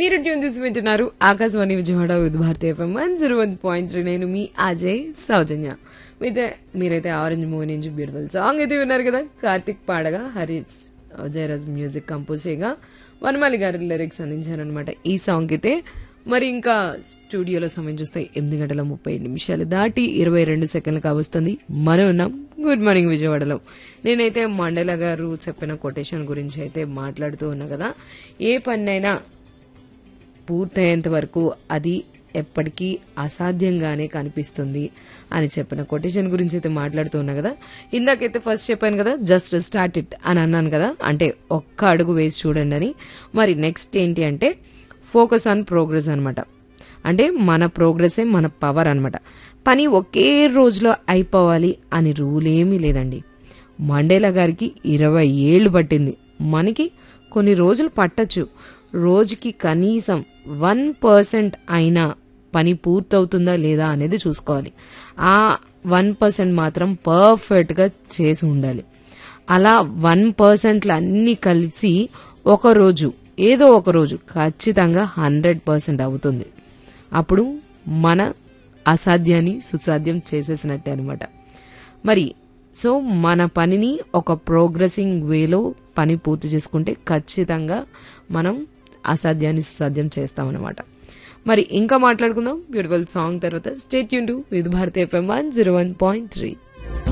మీరు ట్యూన్ చేసి వింటున్నారు Akashvani Vijayawada Vividh Bharati FM one zero one point three నేను మీ అజయ్ సౌజన్య మీతే మీరైతే ఆరెంజ్ మూవీ నుంచి బ్యూటిఫుల్ సాంగ్ అయితే విన్నారు కదా కార్తిక్ పాడగా హరీష్ జయరాజ్ మ్యూజిక్ కంపోజ్ చేయగా వనమాలి గారి లిరిక్స్ అందించారనమాట ఈ సాంగ్ అయితే మరి ఇంకా స్టూడియోలో సమయం చూస్తే ఎనిమిది గంటల ముప్పై నిమిషాలు దాటి ఇరవై రెండు సెకండ్లు కావస్తుంది మనం ఉన్నాం గుడ్ మార్నింగ్ విజయవాడలో నేనైతే మండల గారు చెప్పిన కొటేషన్ గురించి అయితే మాట్లాడుతూ ఉన్నా కదా ఏ పన్నైనా పూర్తయ్యేంత వరకు అది ఎప్పటికీ అసాధ్యంగానే కనిపిస్తుంది అని చెప్పిన కొటేషన్ గురించి అయితే మాట్లాడుతూ ఉన్నా కదా ఇందాకైతే ఫస్ట్ చెప్పాను కదా జస్ట్ స్టార్ట్ ఇట్ అని అన్నాను కదా అంటే ఒక్క అడుగు వేసి చూడండి అని మరి నెక్స్ట్ ఏంటి అంటే ఫోకస్ ఆన్ ప్రోగ్రెస్ అనమాట అంటే మన ప్రోగ్రెసే మన పవర్ అనమాట పని ఒకే రోజులో అయిపోవాలి అని రూల్ ఏమీ లేదండి మండేలా గారికి ఇరవై ఏళ్ళు పట్టింది మనకి కొన్ని రోజులు పట్టచ్చు రోజుకి కనీసం వన్ పర్సెంట్ అయినా పని పూర్తవుతుందా లేదా అనేది చూసుకోవాలి ఆ వన్ పర్సెంట్ మాత్రం పర్ఫెక్ట్గా చేసి ఉండాలి అలా వన్ పర్సెంట్లు అన్నీ కలిసి ఒక రోజు ఏదో ఒక రోజు ఖచ్చితంగా హండ్రెడ్ పర్సెంట్ అవుతుంది అప్పుడు మన అసాధ్యాన్ని సుసాధ్యం చేసేసినట్టే అనమాట మరి సో మన పనిని ఒక ప్రోగ్రెసింగ్ వేలో పని పూర్తి చేసుకుంటే ఖచ్చితంగా మనం అసాధ్యాన్ని సుసాధ్యం చేస్తామన్నమాట మరి ఇంకా మాట్లాడుకుందాం బ్యూటిఫుల్ సాంగ్ తర్వాత stay tune to Vividh Bharati FM one zero one point three